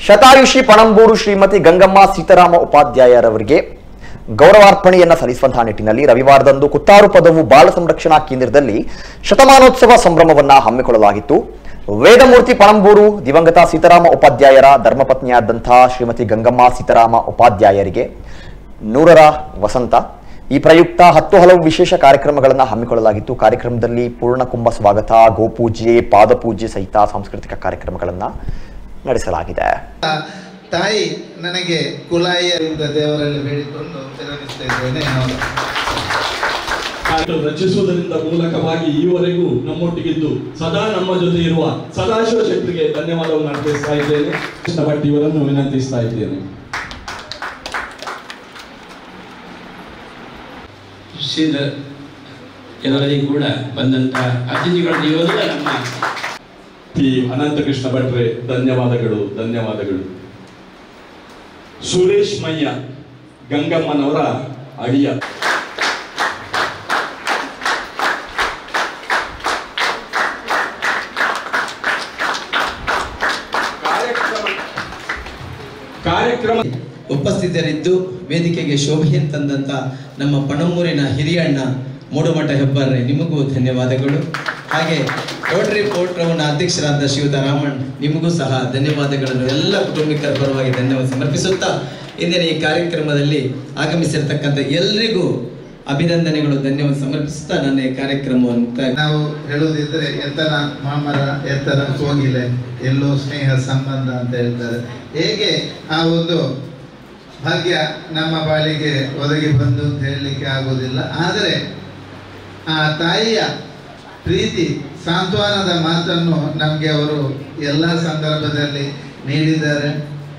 ಶತಾಯುಷಿ ಪಣಂಬೂರು ಶ್ರೀಮತಿ ಗಂಗಮ್ಮ ಸೀತಾರಾಮ ಉಪಾಧ್ಯಾಯರವರಿಗೆ ಗೌರವಾರ್ಪಣೆಯನ್ನ ಸಲ್ಲಿಸುವಂತಹ ನಿಟ್ಟಿನಲ್ಲಿ ರವಿವಾರದಂದು ಕುತ್ತಾರು ಪದವು ಬಾಲ ಸಂರಕ್ಷಣಾ ಕೇಂದ್ರದಲ್ಲಿ ಶತಮಾನೋತ್ಸವ ಸಂಭ್ರಮವನ್ನ ಹಮ್ಮಿಕೊಳ್ಳಲಾಗಿತ್ತು ವೇದಮೂರ್ತಿ ಪಣಂಬೂರು ದಿವಂಗತ ಸೀತಾರಾಮ ಉಪಾಧ್ಯಾಯರ ಧರ್ಮಪತ್ನಿಯಾದಂತಹ ಶ್ರೀಮತಿ ಗಂಗಮ್ಮ ಸೀತಾರಾಮ ಉಪಾಧ್ಯಾಯರಿಗೆ ನೂರರ ವಸಂತ ಈ ಪ್ರಯುಕ್ತ ಹತ್ತು ಹಲವು ವಿಶೇಷ ಕಾರ್ಯಕ್ರಮಗಳನ್ನು ಹಮ್ಮಿಕೊಳ್ಳಲಾಗಿತ್ತು ಕಾರ್ಯಕ್ರಮದಲ್ಲಿ ಪೂರ್ಣಕುಂಭ ಸ್ವಾಗತ ಗೋಪೂಜೆ ಪಾದಪೂಜೆ ಸಹಿತ ಸಾಂಸ್ಕೃತಿಕ ಕಾರ್ಯಕ್ರಮಗಳನ್ನು ನಡೆಸಲಾಗಿದೆ ತಾಯಿ ನನಗೆ ಕುಲಾಯಿಯಿಂದ ದೇವರಲ್ಲಿ ಬೇಡಿಕೊಂಡು ವಿರಮಿಸ್ತಾ ಇದ್ದೇನೆ ನಾನು ಆಟ ರಚಿಸುವುದರಿಂದ ಮೂಲಕವಾಗಿ ಈವರೆಗೂ ನಮ್ಮೊಟ್ಟಿಗಿದ್ದು ಸದಾ ನಮ್ಮ ಜೊತೆ ಇರುವ ಸದಾಶಿವ ಶೆಟ್ಟರಿಗೆ ಧನ್ಯವಾದವನ್ನು ಅರ್ಪಿಸ್ತಾ ಇದ್ದೇನೆ ಕೃಷ್ಣ ಭಟ್ ಇವರನ್ನು ವಿನಂತಿಸ್ತಾ ಇದ್ದೇನೆ ಶ್ರೀಧರ ಜನರಲ್ಲಿ ಕೂಡ ಬಂದಂತ ಅತಿಥಿಗಳು ನೀವೆಲ್ಲ ನಮ್ಮ ಪಿ ಅನಂತಕೃಷ್ಣ ಭಟ್ರೆ ಧನ್ಯವಾದಗಳು ಧನ್ಯವಾದಗಳು ಸುರೇಶ್ ಮಯ್ಯ ಗಂಗಮ್ಮನವರ ಅಳಿಯ ಕಾರ್ಯಕ್ರಮ ಉಪಸ್ಥಿತರಿದ್ದು ವೇದಿಕೆಗೆ ಶೋಭೆಯನ್ನು ತಂದಂತ ನಮ್ಮ ಪಣಮೂರಿನ ಹಿರಿಯಣ್ಣ ಮೂಡುಮಠ ಹೆಬ್ಬಾರ್ರೆ ನಿಮಗೂ ಧನ್ಯವಾದಗಳು ಹಾಗೆ ರೋಟರಿ ಪೋರ್ಟ್ರವನ್ನ ಅಧ್ಯಕ್ಷರಾದ ಶಿವರಾಮಣ್ ನಿಮಗೂ ಸಹ ಧನ್ಯವಾದಗಳನ್ನು ಎಲ್ಲ ಕುಟುಂಬಿಕರ ಪರವಾಗಿ ಧನ್ಯವಾದ ಸಮರ್ಪಿಸುತ್ತಾ ಇಂದಿನ ಈ ಕಾರ್ಯಕ್ರಮದಲ್ಲಿ ಆಗಮಿಸಿರ್ತಕ್ಕಂಥ ಎಲ್ರಿಗೂ ಅಭಿನಂದನೆಗಳು ಧನ್ಯವಾದ ಸಮರ್ಪಿಸುತ್ತಾ ನನ್ನ ಈ ಕಾರ್ಯಕ್ರಮವನ್ನು ಮುಕ್ತಾಯ ನಾವು ಹೇಳುವುದಿದ್ರೆ ಎತ್ತರ ಮಾಮರ ಎತ್ತರ ಕೋಗಿಲೆ ಎಲ್ಲೋ ಸ್ನೇಹ ಸಂಬಂಧ ಅಂತ ಹೇಳ್ತಾರೆ ಹೇಗೆ ಆ ಒಂದು ಭಾಗ್ಯ ನಮ್ಮ ಬಾಳಿಗೆ ಒದಗಿ ಬಂದು ಅಂತ ಹೇಳಲಿಕ್ಕೆ ಆಗುವುದಿಲ್ಲ ಆದರೆ ಆ ತಾಯಿಯ ಪ್ರೀತಿ ಸಾಂತ್ವನದ ಮಾತನ್ನು ನಮಗೆ ಅವರು ಎಲ್ಲ ಸಂದರ್ಭದಲ್ಲಿ ನೀಡಿದ್ದಾರೆ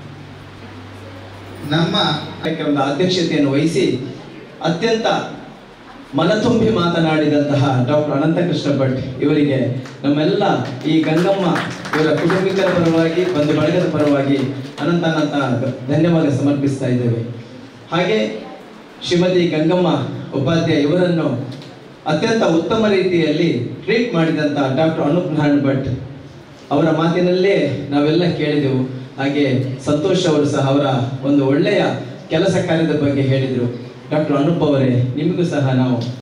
ನಮ್ಮ ಕಾರ್ಯಕ್ರಮದ ಅಧ್ಯಕ್ಷತೆಯನ್ನು ವಹಿಸಿ ಅತ್ಯಂತ ಮನತುಂಬಿ ಮಾತನಾಡಿದಂತಹ ಡಾಕ್ಟರ್ ಅನಂತಕೃಷ್ಣ ಭಟ್ ಇವರಿಗೆ ನಮ್ಮೆಲ್ಲ ಈ ಗಂಗಮ್ಮ ಇವರ ಕುಟುಂಬಿಕರ ಪರವಾಗಿ ಬಂಧು ಬಳಗದ ಪರವಾಗಿ ಅನಂತ ಅನಂತ ಧನ್ಯವಾದ ಸಮರ್ಪಿಸ್ತಾ ಇದ್ದೇವೆ ಹಾಗೆ ಶ್ರೀಮತಿ ಗಂಗಮ್ಮ ಉಪಾಧ್ಯಾಯ ಇವರನ್ನು ಅತ್ಯಂತ ಉತ್ತಮ ರೀತಿಯಲ್ಲಿ ಟ್ರೀಟ್ ಮಾಡಿದಂಥ ಡಾಕ್ಟರ್ ಅನೂಪ್ ನಾರಾಯಣ್ ಭಟ್ ಅವರ ಮಾತಿನಲ್ಲೇ ನಾವೆಲ್ಲ ಕೇಳಿದೆವು ಹಾಗೆ ಸಂತೋಷ್ ಅವರು ಸಹ ಅವರ ಒಂದು ಒಳ್ಳೆಯ ಕೆಲಸ ಕಾರ್ಯದ ಬಗ್ಗೆ ಹೇಳಿದರು ಡಾಕ್ಟರ್ ಅನೂಪ್ ಅವರೇ ನಿಮಗೂ ಸಹ ನಾವು